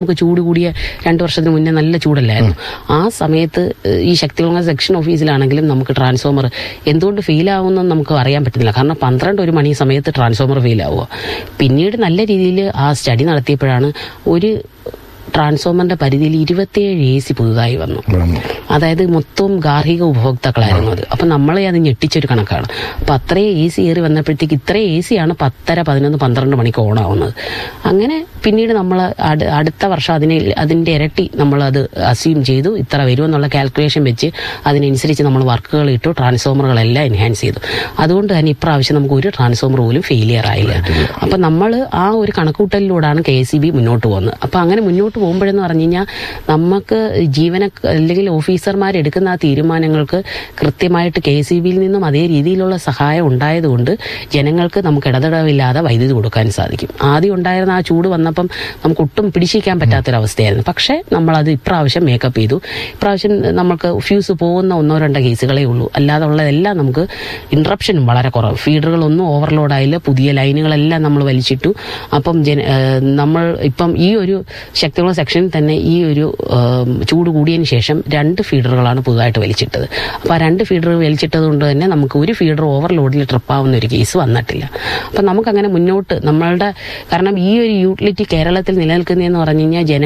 നമുക്ക് ചൂട് കൂടിയ രണ്ടു വർഷത്തിന് മുന്നേ നല്ല ചൂടല്ലായിരുന്നു ആ സമയത്ത് ഏഹ്, ഈ ശക്തികുളങ്ങര സെക്ഷൻ ഓഫീസിലാണെങ്കിലും നമുക്ക് ട്രാൻസ്ഫോമർ എന്തുകൊണ്ട് ഫെയിൽ ആവുമെന്ന് നമുക്ക് അറിയാൻ പറ്റുന്നില്ല കാരണം പന്ത്രണ്ട് ഒരു മണി സമയത്ത് ട്രാൻസ്ഫോമർ ഫെയിൽ ആവുക പിന്നീട് നല്ല രീതിയിൽ ആ സ്റ്റഡി നടത്തിയപ്പോഴാണ് ഒരു ട്രാൻസ്ഫോമറിന്റെ പരിധിയിൽ ഇരുപത്തിയേഴ് എ സി പുതുതായി വന്നു അതായത് മൊത്തം ഗാർഹിക ഉപഭോക്താക്കളായിരുന്നു അത് അപ്പൊ നമ്മളെ അത് ഞെട്ടിച്ചൊരു കണക്കാണ് അപ്പൊ അത്രയും എ സി കയറി വന്നപ്പോഴത്തേക്ക് ഇത്രയും എ സി ആണ് പത്തര പതിനൊന്ന് പന്ത്രണ്ട് മണിക്ക് ഓണാവുന്നത് അങ്ങനെ പിന്നീട് നമ്മൾ അടുത്ത വർഷം അതിനെ അതിന്റെ ഇരട്ടി നമ്മൾ അത് അസ്യൂം ചെയ്തു ഇത്ര വരുമെന്നുള്ള കാൽക്കുലേഷൻ വെച്ച് അതിനനുസരിച്ച് നമ്മൾ വർക്കുകൾ ഇട്ടു ട്രാൻസ്ഫോമറുകളെല്ലാം എൻഹാൻസ് ചെയ്തു അതുകൊണ്ട് തന്നെ ഇപ്രാവശ്യം നമുക്ക് ഒരു ട്രാൻസ്ഫോമർ പോലും ഫെയിലിയർ ആയില്ല അപ്പൊ നമ്മൾ ആ ഒരു കണക്കൂട്ടലിലൂടെയാണ് കെ എസ് മുന്നോട്ട് പോകുന്നത് അപ്പൊ അങ്ങനെ മുന്നോട്ട് പോകുമ്പോഴെന്ന് പറഞ്ഞു കഴിഞ്ഞാൽ നമുക്ക് ജീവന അല്ലെങ്കിൽ ഓഫീസർമാർ എടുക്കുന്ന ആ തീരുമാനങ്ങൾക്ക് കൃത്യമായിട്ട് കെ എസ് ബിയിൽ നിന്നും അതേ രീതിയിലുള്ള സഹായം ഉണ്ടായതുകൊണ്ട് ജനങ്ങൾക്ക് നമുക്ക് ഇടതടവില്ലാതെ വൈദ്യുതി കൊടുക്കാൻ സാധിക്കും ആദ്യം ഉണ്ടായിരുന്ന ആ ചൂട് വന്നപ്പം നമുക്ക് ഒട്ടും പിടിച്ചിരിക്കാൻ പറ്റാത്തൊരവസ്ഥയായിരുന്നു പക്ഷേ നമ്മളത് ഇപ്രാവശ്യം മേക്കപ്പ് ചെയ്തു ഇപ്രാവശ്യം നമുക്ക് ഫ്യൂസ് പോകുന്ന ഒന്നോ രണ്ടോ കേസുകളേ ഉള്ളൂ അല്ലാതെ ഉള്ളതെല്ലാം നമുക്ക് ഇൻട്രപ്ഷനും വളരെ കുറവ് ഫീഡറുകളൊന്നും ഓവർലോഡ് ആയില്ല പുതിയ ലൈനുകളെല്ലാം നമ്മൾ വലിച്ചിട്ടു അപ്പം ജന ഏഹ് നമ്മൾ ഇപ്പം ഈ ഒരു ശക്തിയുള്ള സെക്ഷനിൽ തന്നെ ഈ ഒരു ഏഹ് ചൂട് കൂടിയതിന് ശേഷം രണ്ട് ഫീഡറുകളാണ് പുതുതായിട്ട് വലിച്ചിട്ടത് അപ്പോൾ ആ രണ്ട് ഫീഡർ വലിച്ചിട്ടത് കൊണ്ട് തന്നെ നമുക്ക് ഒരു ഫീഡർ ഓവർലോഡിൽ ട്രിപ്പാവുന്ന ഒരു കേസ് വന്നിട്ടില്ല അപ്പം നമുക്കങ്ങനെ മുന്നോട്ട് നമ്മളുടെ കാരണം ഈ ഒരു യൂട്ടിലിറ്റി കേരളത്തിൽ നിലനിൽക്കുന്നതെന്ന് പറഞ്ഞു കഴിഞ്ഞാൽ ജന